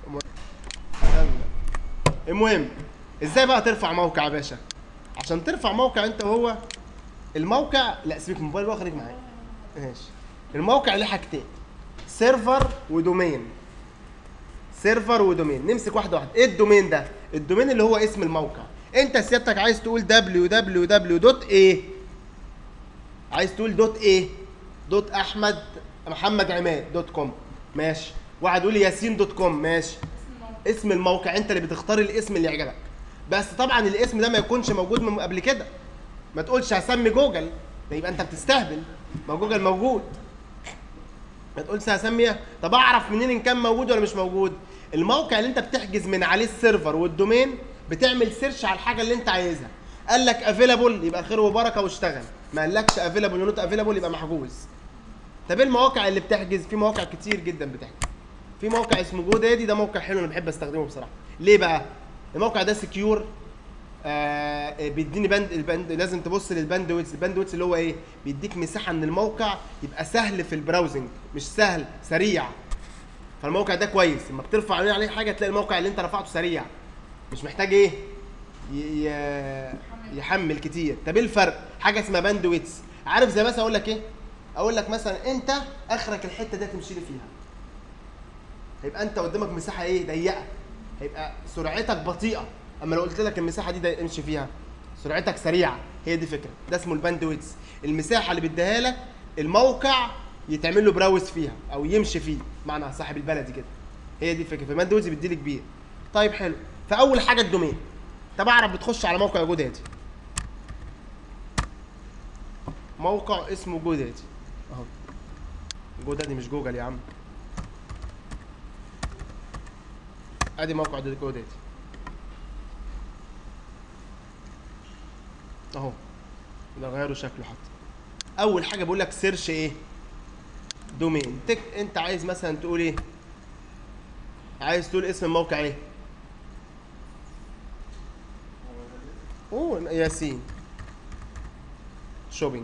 المهم ازاي بقى ترفع موقع يا باشا عشان ترفع موقع انت وهو الموقع لا سيبك من الموبايل بقى خليك معايا ماشي الموقع ليه حاجتين سيرفر ودومين سيرفر ودومين نمسك واحده واحده ايه الدومين ده الدومين اللي هو اسم الموقع انت سيادتك عايز تقول www دوت ايه عايز تقول دوت ايه دوت احمد محمد عماد دوت كوم ماشي واحد يقول لي ياسين دوت كوم ماشي اسم الموقع انت اللي بتختار الاسم اللي يعجبك بس طبعا الاسم ده ما يكونش موجود من قبل كده ما تقولش هسمي جوجل ده يبقى انت بتستهبل ما جوجل موجود ما تقولش هسمي طب اعرف منين ان كان موجود ولا مش موجود الموقع اللي انت بتحجز من عليه السيرفر والدومين بتعمل سيرش على الحاجه اللي انت عايزها قال لك افيلابل يبقى خير وبركه واشتغل ما قالكش افيلابل ونوت افيلابل يبقى محجوز طب ايه المواقع اللي بتحجز في مواقع كتير جدا بتحجز في موقع اسمه جو دادي ده موقع حلو انا بحب استخدمه بصراحه ليه بقى الموقع ده سكيور آه بيديني بند البند لازم تبص للباند ويتس الباند ويتس اللي هو ايه بيديك مساحه ان الموقع يبقى سهل في البراوزنج مش سهل سريع فالموقع ده كويس لما بترفع عليه عليه حاجه تلاقي الموقع اللي انت رفعته سريع مش محتاج ايه ي- ي- يحمل كتير طب ايه الفرق حاجه اسمها باند ويتس عارف زي مثلا اقول لك ايه اقول لك مثلا انت اخرك الحته دي تمشي لي فيها هيبقى انت قدامك مساحه ايه ضيقه هيبقى سرعتك بطيئه اما لو قلت لك المساحه دي ده امشي فيها سرعتك سريعه هي دي فكره ده اسمه الباند ويتس المساحه اللي بيديها لك الموقع يتعمل له براوز فيها او يمشي فيه معنى صاحب البلدي كده هي دي الفكره فالباند ويتس بيدي لي كبير طيب حلو فاول حاجه الدومين طب اعرف بتخش على موقع جودادي موقع اسمه جودادي اهو جودادي مش جوجل يا عم ادي موقع جودادي اهو ده غيروا شكله حتى اول حاجه بقول لك سيرش ايه دومين تك انت عايز مثلا تقول ايه عايز تقول اسم الموقع ايه اوه ياسين شوبينج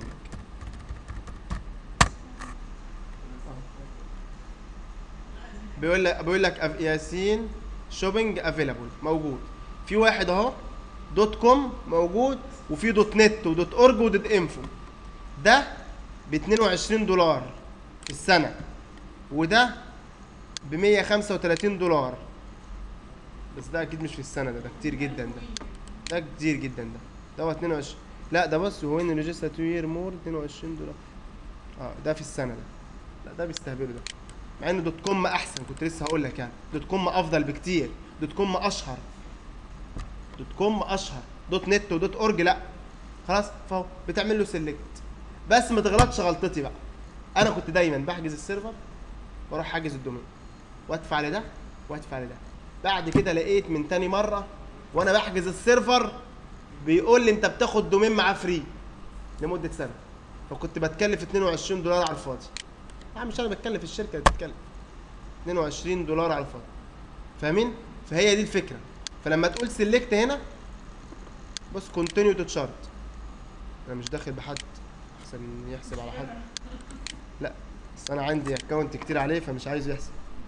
بيقول لك بيقول لك أف- ياسين شوبينج افيلابل موجود في واحد اهو دوت كوم موجود وفي دوت نت ودوت اورج ودوت انفو ده ب 22 دولار في السنه وده ب 135 دولار بس ده اكيد مش في السنه ده ده كتير جدا ده ده كتير جدا ده ده هو 22 لا ده بص هو ان ريجستا تو يير مور 22 دولار اه ده في السنه ده لا ده بيستهبلوا ده مع ان دوت كوم احسن كنت لسه هقول لك يعني دوت كوم افضل بكتير دوت كوم اشهر دوت كوم اشهر دوت نت ودوت اورج لا خلاص فهو بتعمل له سيلكت بس ما تغلطش غلطتي بقى انا كنت دايما بحجز السيرفر واروح حاجز الدومين وادفع لده وادفع لده بعد كده لقيت من تاني مره وانا بحجز السيرفر بيقول لي انت بتاخد دومين معاه فري لمده سنه فكنت بتكلف 22 دولار على الفاضي لا مش انا بتكلف الشركه اللي بتتكلف 22 دولار على الفاضي فاهمين فهي دي الفكره فلما تقول سيلكت هنا بص كونتينيو تو تشارت انا مش داخل بحد احسن يحسب على حد لا بس انا عندي اكونت كتير عليه فمش عايز يحسب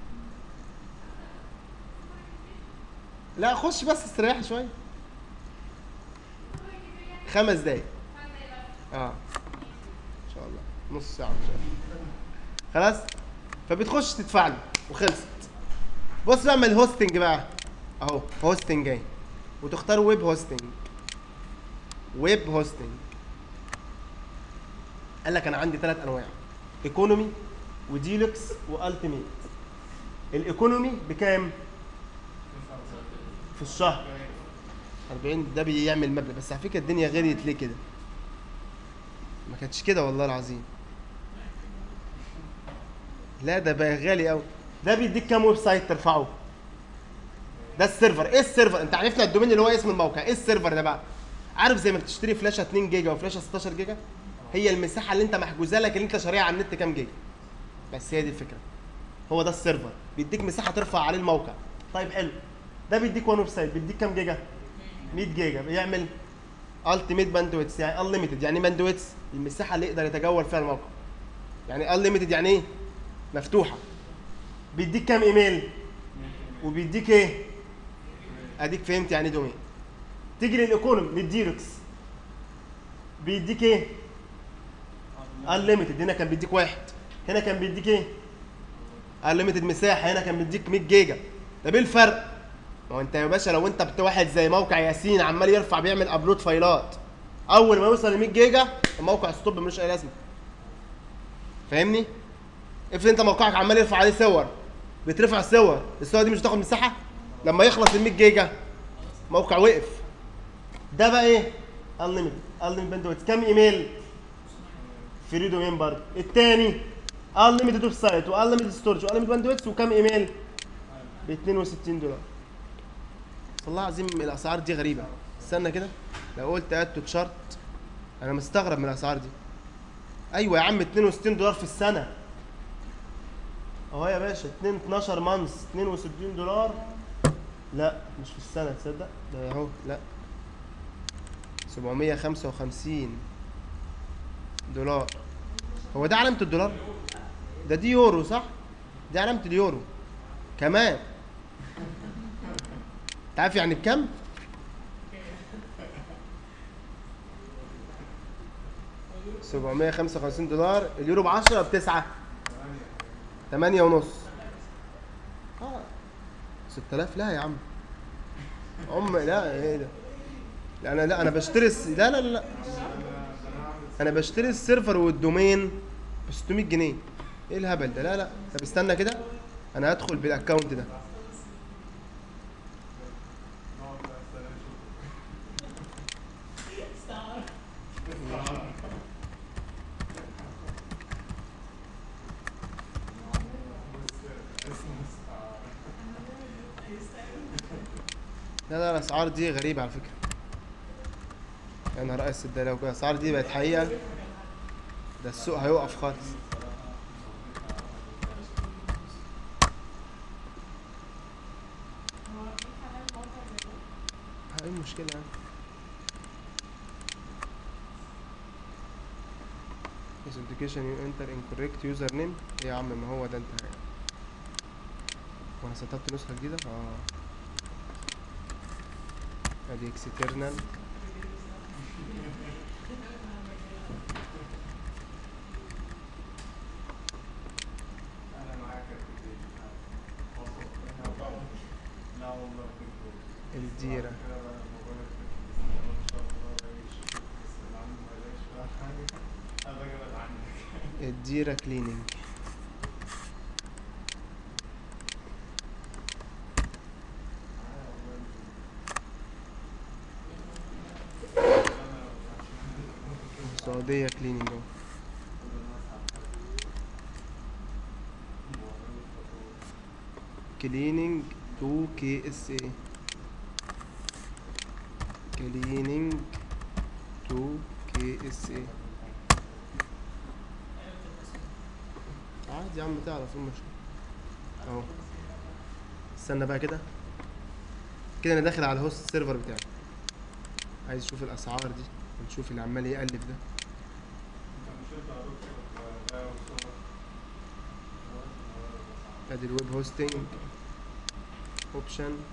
لا خش بس استريح شويه خمس دقايق اه ان شاء الله نص ساعه ان شاء الله خلاص فبتخش تدفع له وخلصت بص بقى من الهوستنج بقى اهو هوستنج اهي وتختار ويب هوستنج ويب هوستنج قال لك انا عندي ثلاث انواع ايكونومي وديلكس والتيميت الايكونومي بكام في الشهر 40 ده بيعمل مبلغ بس على فكره الدنيا غليت ليه كده ما كانتش كده والله العظيم لا ده بقى غالي قوي ده بيديك كام ويب سايت ترفعه ده السيرفر ايه السيرفر انت عرفنا الدومين اللي هو اسم الموقع ايه السيرفر ده بقى عارف زي ما بتشتري فلاشه 2 جيجا وفلاشه 16 جيجا هي المساحه اللي انت محجوزه لك اللي انت شاريها على النت كام جيجا بس هي دي الفكره هو ده السيرفر بيديك مساحه ترفع عليه الموقع طيب حلو ده بيديك وان ويب سايت بيديك كام جيجا 100 جيجا بيعمل التيميت باندويتس يعني انليميتد يعني ايه باندويتس المساحه اللي يقدر يتجول فيها الموقع يعني انليميتد يعني ايه مفتوحه بيديك كام ايميل وبيديك ايه اديك فهمت يعني ايه دومين تيجي للايكونومي للديركس بيديك ايه انليمتد هنا كان بيديك واحد هنا كان بيديك ايه انليمتد مساحه هنا كان بيديك 100 جيجا طب ايه الفرق ما هو انت يا باشا لو انت بت واحد زي موقع ياسين عمال يرفع بيعمل ابلود فايلات اول ما يوصل ل 100 جيجا الموقع ستوب ملوش اي لازمه فاهمني افرض انت موقعك عمال يرفع عليه صور بترفع صور الصور دي مش هتاخد مساحه لما يخلص ال 100 جيجا موقع وقف ده بقى ايه انليمتد انليمتد باندويت كام ايميل فري دومين برضه الثاني انليمتد ويب سايت وانليمتد ستورج وانليمتد باندويتس وكام ايميل ب 62 دولار والله العظيم الاسعار دي غريبه استنى كده لو قلت اد تو تشارت انا مستغرب من الاسعار دي ايوه يا عم 62 دولار في السنه اهو يا باشا 2 12 مانس 62 دولار لا مش في السنه تصدق ده اهو لا 755 دولار هو ده علامه الدولار ده دي يورو صح دي علامه اليورو كمان تعرف يعني بكام سبعمية خمسة وخمسين دولار اليورو بعشرة بتسعة تمانية ونص اه ستة آلاف لا يا عم أم لا ايه ده لا انا لا انا بشتري الس... لا لا لا انا بشتري السيرفر والدومين ب 600 جنيه ايه الهبل ده لا لا طب استنى كده انا هدخل بالاكونت ده لا لا الاسعار دي غريبه على فكره يا نهار اسود ده لو الاسعار دي بقت حقيقه ده السوق هيقف خالص ايه المشكله يعني authentication you enter incorrect username ايه يا عم ما هو ده انت وانا سطبت نسخه جديده اه ادي اكسترنال انا معاك يا كبير. لا والله كنت الديره كده بقى الموبايل كنت ان شاء الله بلاقي شيء بس اللي عنده ما يلاقيش بقى حاجه ابقى ابعد عنك الديره كليننج السعوديه كليننج اهو كليننج 2 كي اس اي كليننج 2 كي اس اي عادي يا عم تعرف ايه المشكله اهو استنى بقى كده كده انا داخل على الهوست سيرفر بتاعي عايز اشوف الاسعار دي ونشوف اللي عمال يقلب ده ادي الويب هوستنج اوبشن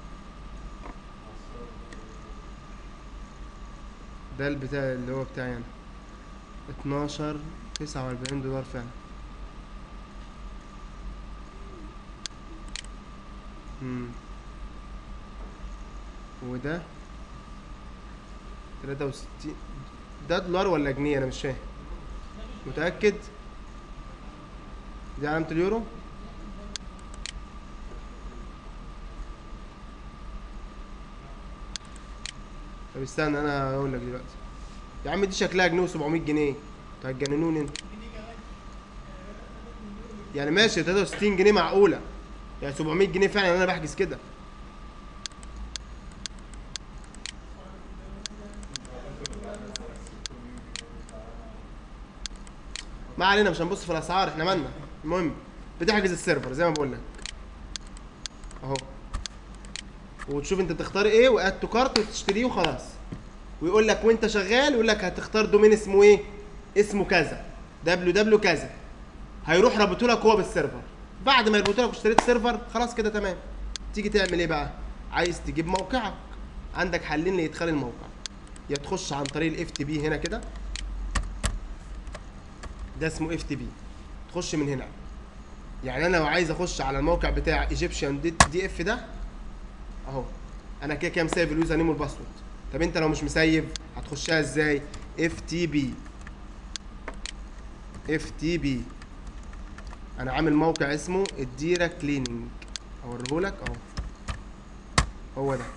ده البتاع اللي هو بتاعي انا 12 49 دولار فعلا امم وده 63 ده دولار ولا جنيه انا مش فاهم متأكد دي علامة اليورو طب استنى انا هقول لك دلوقتي يا عم دي شكلها جنيه و700 جنيه انتوا هتجننوني انتوا يعني ماشي 63 جنيه معقولة يعني 700 جنيه فعلا انا بحجز كده ما علينا مش هنبص في الاسعار احنا مالنا المهم بتحجز السيرفر زي ما بقول لك اهو وتشوف انت تختار ايه واد تو كارت وتشتريه وخلاص ويقول لك وانت شغال يقول لك هتختار دومين اسمه ايه اسمه كذا دبليو دبليو كذا هيروح رابطه لك هو بالسيرفر بعد ما يربطه لك واشتريت سيرفر خلاص كده تمام تيجي تعمل ايه بقى عايز تجيب موقعك عندك حلين لادخال الموقع يا تخش عن طريق الاف تي بي هنا كده ده اسمه اف تي بي تخش من هنا يعني انا لو عايز اخش على الموقع بتاع ايجيبشن دي, دي اف ده اهو انا كده كده مسيف اليوزر نيم والباسورد طب انت لو مش مسيف هتخشها ازاي اف تي بي اف تي بي انا عامل موقع اسمه الديرة كليننج اوريهولك اهو هو ده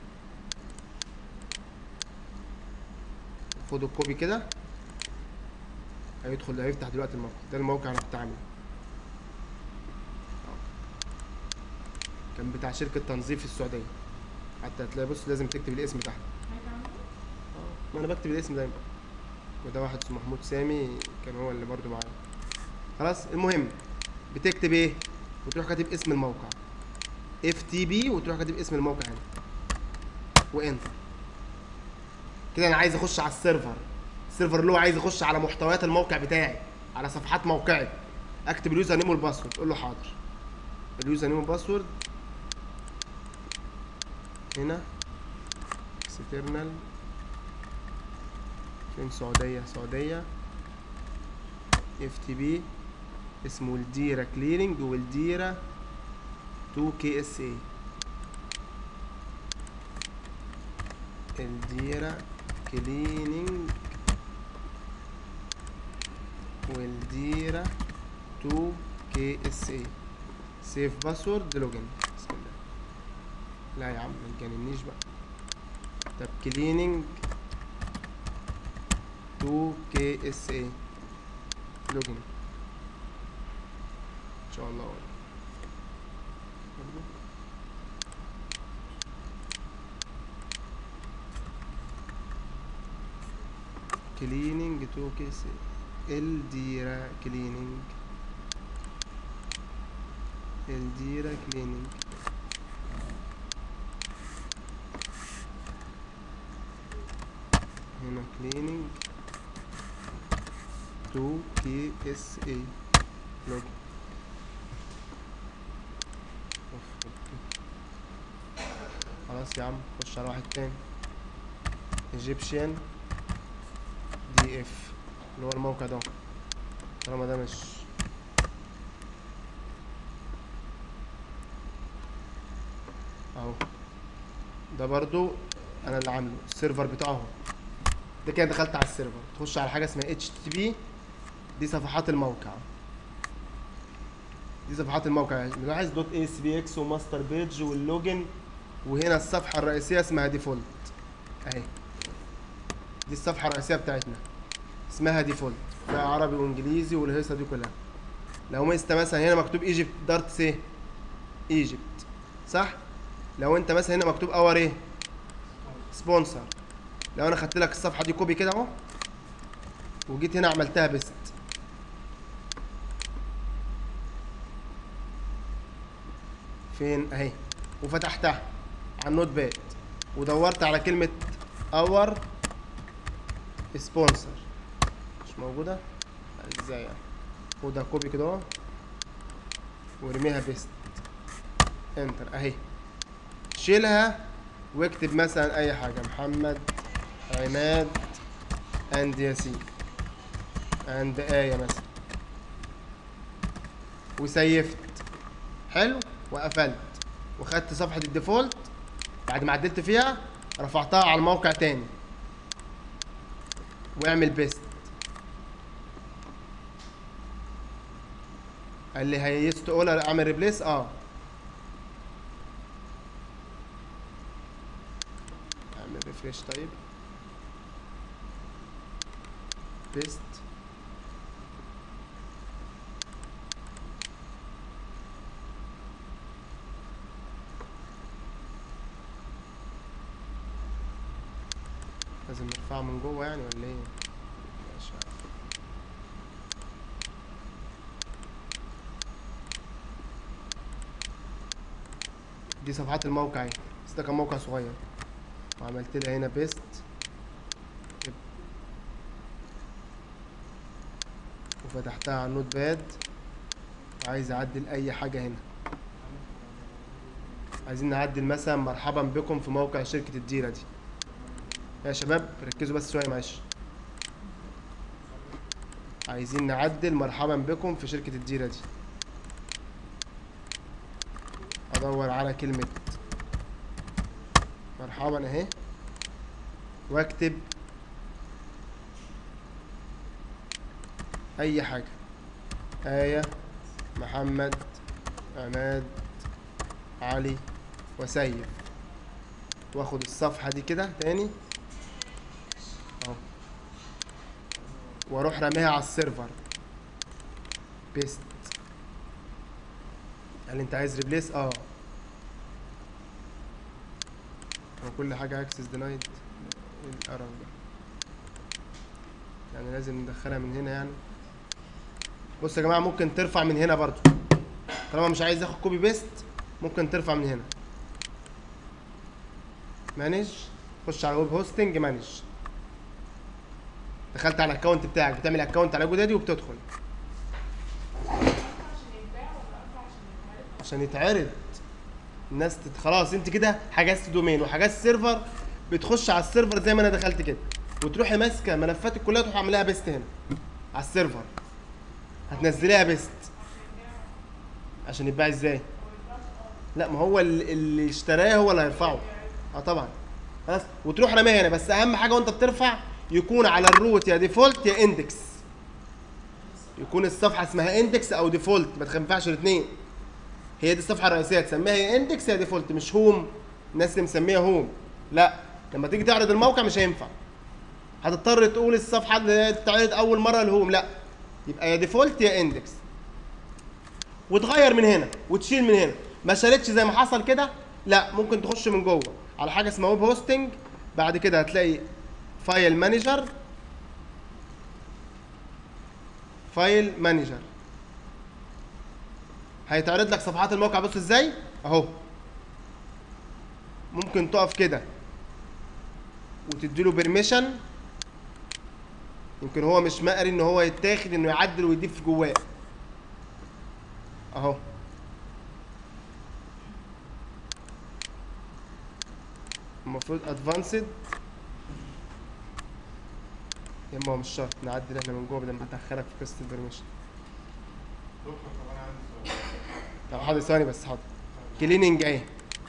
خد الكوبي كده هيدخل هيفتح دلوقتي الموقع ده الموقع انا كنت عامله أهو. كان بتاع شركة تنظيف في السعودية حتى هتلاقي بص لازم تكتب الاسم تحت ما انا بكتب الاسم دايما وده واحد اسمه محمود سامي كان هو اللي برضو معايا خلاص المهم بتكتب ايه وتروح كاتب اسم الموقع اف تي بي وتروح كاتب اسم الموقع هنا وانتر كده انا عايز اخش على السيرفر السيرفر اللي هو عايز يخش على محتويات الموقع بتاعي على صفحات موقعي اكتب اليوزر نيم والباسورد قول له حاضر اليوزر نيم والباسورد هنا اكسترنال فين سعودية سعودية اف تي بي اسمه الديرة كليرنج والديرة 2 كي اس اي الديرة كليننج والديرة 2 كي اس اي سيف باسورد لوجن بسم الله لا يا عم ما تجننيش بقى طب كليننج 2 كي اس اي لوجن ان شاء الله أقول. برضو. كليننج 2 كي اس الديرة كليننج الديرة كليننج هنا كليننج 2 كي اس اي لوج خلاص يا عم خش على واحد تاني ايجيبشن دي اف اللي هو الموقع ده طالما ده مش اهو ده برضو انا اللي عامله السيرفر بتاعه اهو ده كده دخلت على السيرفر تخش على حاجه اسمها اتش تي بي دي صفحات الموقع دي صفحات الموقع ملاحظ دوت اس بي اكس وماستر بيج واللوجن وهنا الصفحه الرئيسيه اسمها ديفولت اهي دي الصفحه الرئيسيه بتاعتنا اسمها ديفولت فيها عربي وانجليزي والهيصه دي كلها لو مست مثلا هنا مكتوب ايجيبت دارت سي ايجيبت صح لو انت مثلا هنا مكتوب اور ايه سبونسر لو انا خدت لك الصفحه دي كوبي كده اهو وجيت هنا عملتها بيست فين اهي وفتحتها على النوت باد ودورت على كلمه اور سبونسر مش موجوده ازاي يعني خدها كوبي كده اهو وارميها بيست انتر اهي شيلها واكتب مثلا اي حاجه محمد عماد اند ياسين اند ايه مثلا وسيفت حلو وقفلت وخدت صفحه الديفولت بعد ما عدلت فيها رفعتها على الموقع تاني واعمل بيست قال لي هيست تقول اعمل ريبليس اه اعمل ريفريش طيب بيست لازم نرفعه من جوه يعني ولا ايه مش عارف دي صفحات الموقع اهي بس ده كان موقع صغير وعملت لها هنا بيست وفتحتها على النوت باد وعايز اعدل اي حاجه هنا عايزين نعدل مثلا مرحبا بكم في موقع شركه الديره دي يا شباب ركزوا بس شويه معلش عايزين نعدل مرحبا بكم في شركه الديره دي ادور على كلمه مرحبا اهي واكتب اي حاجه آية محمد عماد علي وسيف واخد الصفحة دي كده تاني اهو واروح راميها على السيرفر بيست هل انت عايز ريبليس اه هو كل حاجة اكسس دينايد ايه القرف ده يعني لازم ندخلها من هنا يعني بص يا جماعه ممكن ترفع من هنا برضو طالما مش عايز ياخد كوبي بيست ممكن ترفع من هنا مانج خش على ويب هوستنج مانج دخلت على الاكونت بتاعك بتعمل اكونت على جودادي وبتدخل عشان يتعرض الناس تت... خلاص انت كده حجزت دومين وحجزت سيرفر بتخش على السيرفر زي ما انا دخلت كده وتروحي ماسكه ملفاتك كلها تروح عاملاها بيست هنا على السيرفر هتنزليها بيست عشان يتباع ازاي لا ما هو اللي اللي اشتراه هو اللي هيرفعه اه طبعا خلاص وتروح راميها هنا بس اهم حاجه وانت بترفع يكون على الروت يا ديفولت يا اندكس يكون الصفحه اسمها اندكس او ديفولت ما تنفعش الاثنين هي دي الصفحه الرئيسيه تسميها يا اندكس يا ديفولت مش هوم الناس اللي مسميها هوم لا لما تيجي تعرض الموقع مش هينفع هتضطر تقول الصفحه اللي بتتعرض اول مره الهوم لا يبقى يا ديفولت يا اندكس وتغير من هنا وتشيل من هنا ما شالتش زي ما حصل كده لا ممكن تخش من جوه على حاجه اسمها ويب هوستنج بعد كده هتلاقي فايل مانجر فايل مانجر هيتعرض لك صفحات الموقع بص ازاي اهو ممكن تقف كده وتديله بيرميشن يمكن هو مش مقري ان هو يتاخد انه يعدل ويضيف جواه اهو المفروض ادفانسد يا اما هو مش شرط نعدل احنا من جوه بدل ما ادخلك في قصه البرميشن دكتور طب انا عندي سؤال طب حاضر ثواني بس حاضر كليننج اهي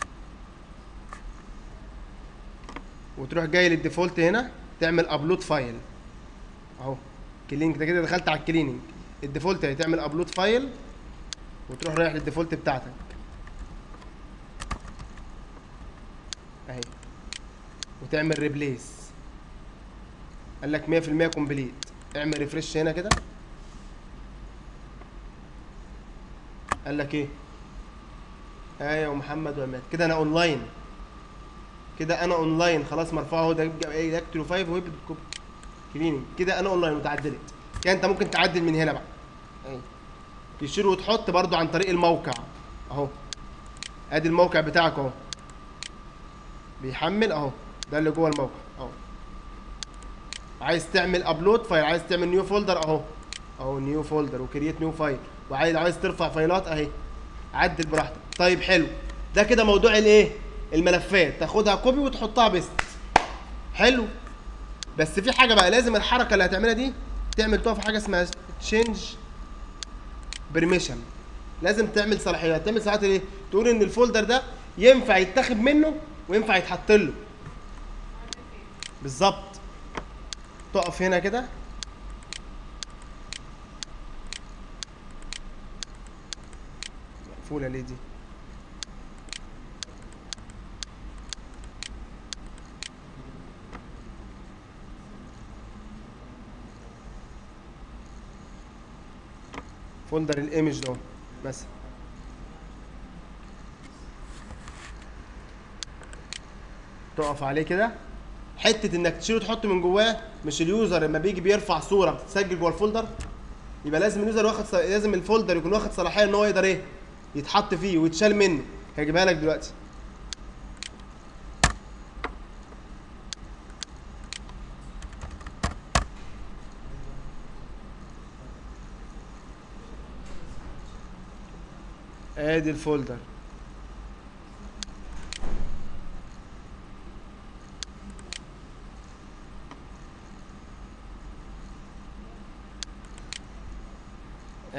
وتروح جاي للديفولت هنا تعمل ابلود فايل اهو كليننج ده كده دخلت على الكليننج الديفولت اهي تعمل ابلود فايل وتروح رايح للديفولت بتاعتك اهي وتعمل ريبليس قال لك 100% كومبليت اعمل ريفرش هنا كده قال لك ايه ايه ومحمد وعماد كده انا اونلاين كده انا اونلاين خلاص مرفوع اهو ده يبقى ايه داكترو 5 ويب كوبي كليننج كده انا اونلاين وتعدلت يعني انت ممكن تعدل من هنا بقى اهي تشيل وتحط برضو عن طريق الموقع اهو ادي الموقع بتاعك اهو بيحمل اهو ده اللي جوه الموقع اهو عايز تعمل ابلود فايل عايز تعمل نيو فولدر اهو اهو نيو فولدر وكرييت نيو فايل وعايز عايز ترفع فايلات اهي عدل براحتك طيب حلو ده كده موضوع الايه الملفات تاخدها كوبي وتحطها بيست حلو بس في حاجه بقى لازم الحركه اللي هتعملها دي تعمل تقف حاجه اسمها تشينج بريميشن لازم تعمل صلاحيات تعمل صلاحيات ايه تقول ان الفولدر ده ينفع يتاخد منه وينفع يتحط له بالظبط تقف هنا كده مقفوله ليه دي فولدر الايمج ده مثلا تقف عليه كده حته انك تشيله وتحط من جواه مش اليوزر لما بيجي بيرفع صوره بتتسجل جوه الفولدر يبقى لازم اليوزر واخد ص- لازم الفولدر يكون واخد صلاحيه ان هو يقدر ايه يتحط فيه ويتشال منه هجيبها لك دلوقتي ادي الفولدر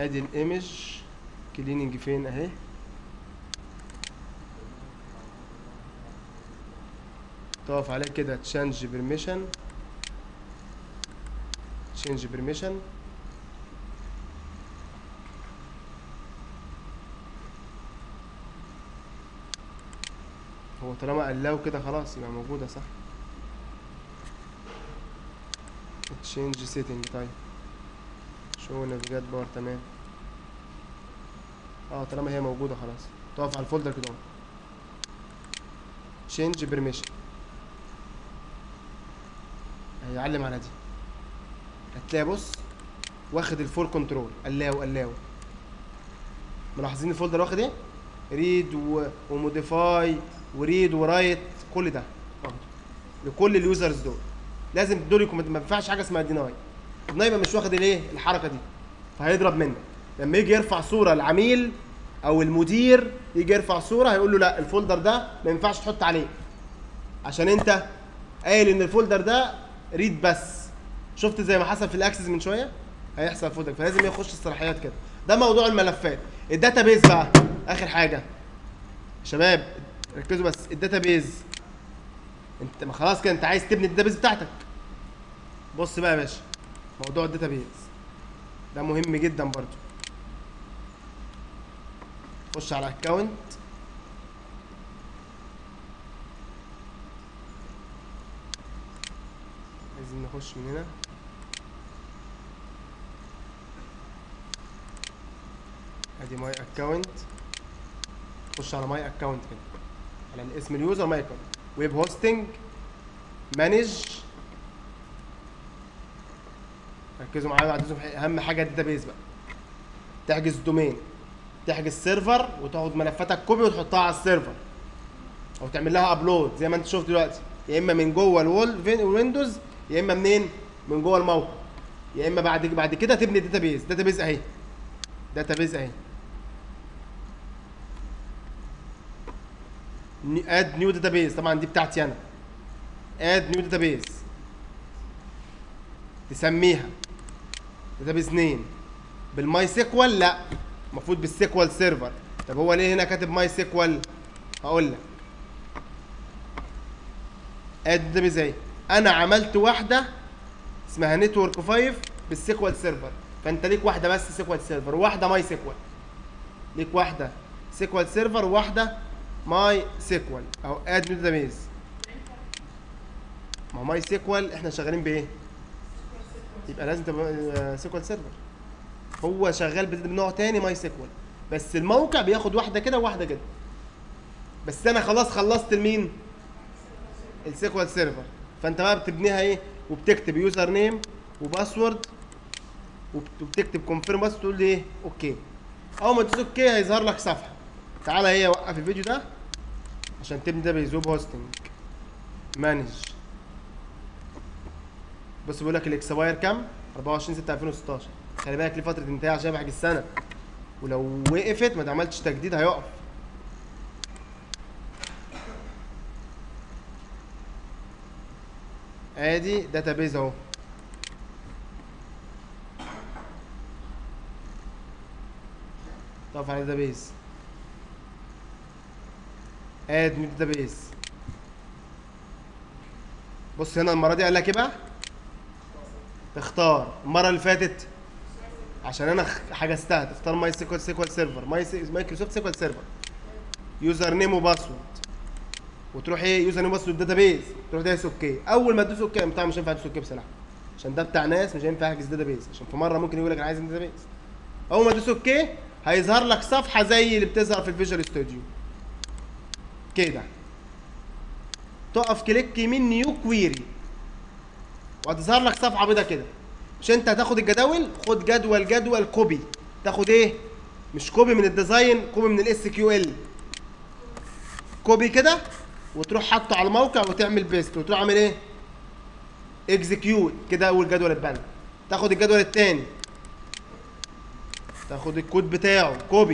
ادي الايمج كليننج فين اهي تقف عليه كده تشانج بيرميشن تشينج بيرميشن هو طالما قلاو كده خلاص يبقى موجودة صح تشينج سيتنج طيب شو نافيجات بار تمام اه طالما هي موجودة خلاص تقف على الفولدر كده تشينج بيرميشن هيعلم على دي هتلاقي بص واخد الفول كنترول قلاو قلاو ملاحظين الفولدر واخد ايه ريد و... وموديفاي وريد ورايت كل ده واخده لكل اليوزرز دول لازم دول يكون ما ينفعش حاجه اسمها ديناي ديناي يبقى مش واخد الايه الحركه دي فهيضرب منك لما يجي يرفع صوره العميل او المدير يجي يرفع صوره هيقول له لا الفولدر ده ما ينفعش تحط عليه عشان انت قايل ان الفولدر ده ريد بس شفت زي ما حصل في الاكسس من شويه هيحصل فولدر فلازم يخش الصلاحيات كده ده موضوع الملفات الداتابيز بقى اخر حاجه شباب ركزوا بس الداتابيز انت ما خلاص كده انت عايز تبني الداتابيز بتاعتك بص بقى يا باشا موضوع الداتابيز ده مهم جدا برضو خش على اكونت عايزين نخش من هنا ادي ماي اكونت خش على ماي اكونت كده على الاسم اليوزر ماي اكونت ويب هوستنج مانج ركزوا معايا بعد اهم حاجه الداتابيز بقى تحجز دومين تحجز سيرفر وتاخد ملفاتك كوبي وتحطها على السيرفر او تعمل لها ابلود زي ما انت شفت دلوقتي يا اما من جوه الوول ويندوز يا اما منين من جوه الموقع يا اما بعد بعد كده تبني داتابيز داتابيز اهي داتابيز اهي اد نيو داتابيز طبعا دي بتاعتي انا اد نيو داتابيز تسميها داتابيز نيم بالماي سيكوال لا المفروض بالسيكوال سيرفر طب هو ليه هنا كاتب ماي سيكوال هقول لك اد داتابيز اهي انا عملت واحده اسمها نتورك 5 بالسيكوال سيرفر فانت ليك واحده بس سيكوال سيرفر وواحده ماي سيكوال ليك واحده سيكوال سيرفر وواحده ماي سيكوال او اد نيو داتابيز ما هو ماي سيكوال احنا شغالين بايه يبقى لازم تبقى سيكوال سيرفر هو شغال بنوع تاني ماي سيكوال بس الموقع بياخد واحده كده وواحده كده بس انا خلاص خلصت المين السيكوال سيرفر فانت بقى بتبنيها ايه وبتكتب يوزر نيم وباسورد وبتكتب كونفيرم بس تقول لي ايه اوكي اول ما تدوس اوكي هيظهر لك صفحه تعالى هي وقف الفيديو ده عشان تبني ده بيزوب هوستنج مانج بص بيقول لك الاكسباير كام 24 6 2016 خلي بالك ليه فتره انتهاء عشان بحجز السنه ولو وقفت ما تعملش تجديد هيقف ادي داتابيز اهو طب على داتابيز اد نيو داتابيز بص هنا المره دي قال لك ايه بقى تختار المره اللي فاتت عشان انا خ- حجزتها تختار ماي سيكوال سيكوال سيرفر ماي مايكروسوفت سيكوال سيرفر يوزر نيم وباسورد وتروح ايه يوزر نيم وباسورد داتابيز تروح دايس اوكي اول ما تدوس اوكي طبعا مش هينفع تدوس اوكي بصراحه عشان ده بتاع ناس مش هينفع احجز داتابيز عشان في مره ممكن يقول لك انا عايز داتابيز اول ما تدوس اوكي هيظهر لك صفحه زي اللي بتظهر في الفيجوال ستوديو كده تقف كليك يمين نيو كويري وهتظهر لك صفحه بيضه كده مش انت هتاخد الجداول خد جدول جدول كوبي تاخد ايه مش كوبي من الديزاين كوبي من الاس كيو ال كوبي كده وتروح حاطه على الموقع وتعمل بيست وتروح عامل ايه اكزكيوت كده اول جدول اتبنى تاخد الجدول التاني تاخد الكود بتاعه كوبي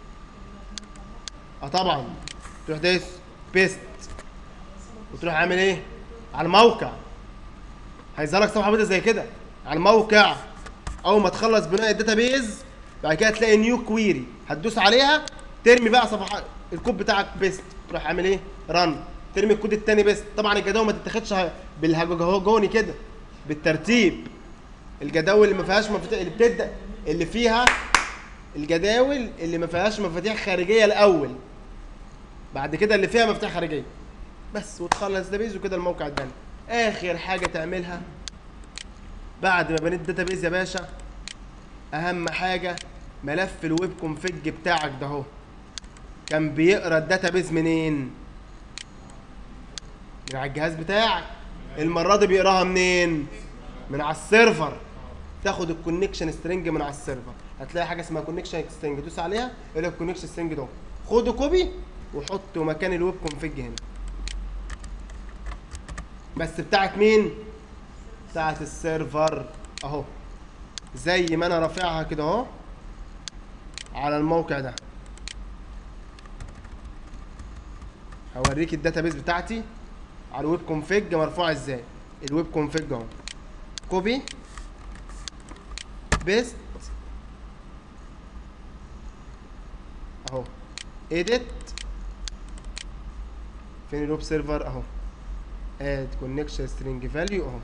اه طبعا تروح دايس بيست وتروح عامل ايه على الموقع هيظهر لك صفحه بيضاء زي كده على الموقع اول ما تخلص بناء الداتابيز بعد كده تلاقي نيو كويري هتدوس عليها ترمي بقى صفحات الكود بتاعك بيست تروح عامل ايه رن ترمي الكود التاني بيست طبعا الجداول ما تتاخدش ه- بالهجوجوني كده بالترتيب الجداول اللي ما فيهاش مفاتيح اللي بتبدا اللي فيها الجداول اللي ما فيهاش مفاتيح خارجيه الاول بعد كده اللي فيها مفاتيح خارجيه بس وتخلص داتابيز وكده الموقع اتبنى اخر حاجه تعملها بعد ما بنيت داتابيز يا باشا اهم حاجه ملف الويب كونفيج بتاعك ده اهو كان بيقرا الداتابيز منين من على الجهاز بتاعك المره دي بيقراها منين من على السيرفر تاخد الكونكشن سترينج من على السيرفر هتلاقي حاجه اسمها كونكشن سترينج دوس عليها يقول لك الكونكشن سترينج ده خده كوبي وحطه مكان الويب كونفيج هنا بس بتاعت مين بتاعت السيرفر اهو زي ما انا رافعها كده اهو على الموقع ده هوريك الداتابيز بتاعتي على الويب كونفيج مرفوعه ازاي الويب كونفيج اهو كوبي بيست اهو اديت فين الويب سيرفر اهو اد كونكشن سترينج فاليو اهو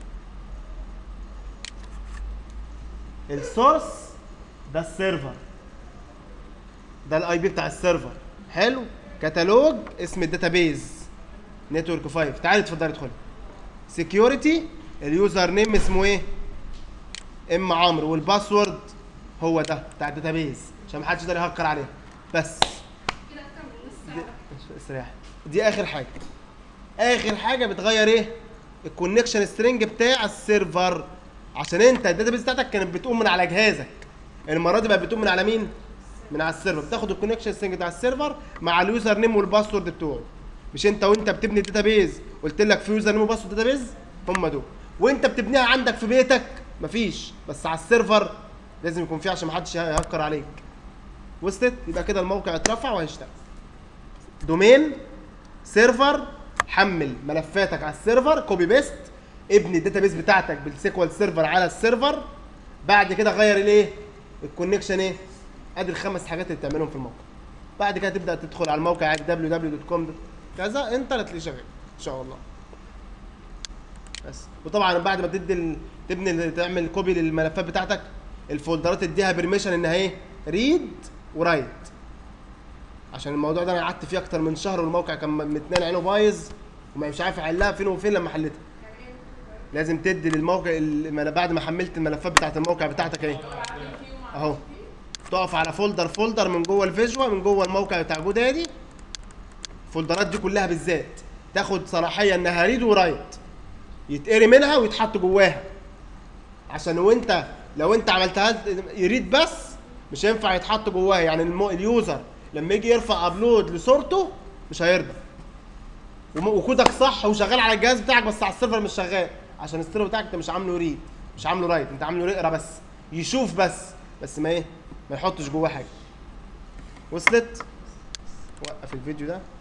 السورس ده السيرفر ده الاي بي بتاع السيرفر حلو كتالوج اسم الداتابيز نتورك 5 تعالى اتفضل ادخل سكيورتي اليوزر نيم اسمه ايه ام عمرو والباسورد هو ده بتاع الداتابيز عشان محدش يقدر يهكر عليها بس كده اكتر من نص دي ساعه استريح دي اخر حاجه اخر حاجه بتغير ايه الكونكشن سترينج بتاع السيرفر عشان انت الداتابيز بتاعتك كانت بتقوم من على جهازك المره دي بقت بتقوم من على مين من على السيرفر بتاخد الكونكشن سترينج بتاع السيرفر مع اليوزر نيم والباسورد بتوعه مش انت وانت بتبني الداتابيز قلت لك في يوزر نيم وباسورد داتابيز هم دول وانت بتبنيها عندك في بيتك مفيش بس على السيرفر لازم يكون فيه عشان محدش يهكر عليك وصلت يبقى كده الموقع اترفع وهيشتغل دومين سيرفر حمل ملفاتك على السيرفر كوبي بيست ابني الداتابيس بتاعتك بالسيكوال سيرفر على السيرفر بعد كده غير الايه الكونكشن ايه ادي الخمس حاجات اللي بتعملهم في الموقع بعد كده تبدا تدخل على الموقع www.com كذا انت اللي تلاقيه شغال ان شاء الله بس وطبعا بعد ما تدي ال... تبني تعمل كوبي للملفات بتاعتك الفولدرات تديها بيرميشن انها ايه ريد ورايت عشان الموضوع ده انا قعدت فيه اكتر من شهر والموقع كان متنين عينه بايظ وما مش عارف احلها فين وفين لما حلتها لازم تدي للموقع المل- بعد ما حملت الملفات بتاعت الموقع بتاعتك اهي اهو تقف على فولدر فولدر من جوه الفيجوال من جوه الموقع بتاع جودادي الفولدرات دي كلها بالذات تاخد صلاحيه انها ريد ورايت يتقري منها ويتحط جواها عشان وانت لو انت عملتها يريد بس مش هينفع يتحط جواها يعني المو... اليوزر لما يجي يرفع ابلود لصورته مش هيرضى وم- وكودك صح وشغال على الجهاز بتاعك بس على السيرفر مش شغال عشان السيرفر بتاعك انت مش عامله ريد مش عامله رايت انت عامله يقرا بس يشوف بس بس ما ايه ما يحطش جواه حاجه وصلت وقف الفيديو ده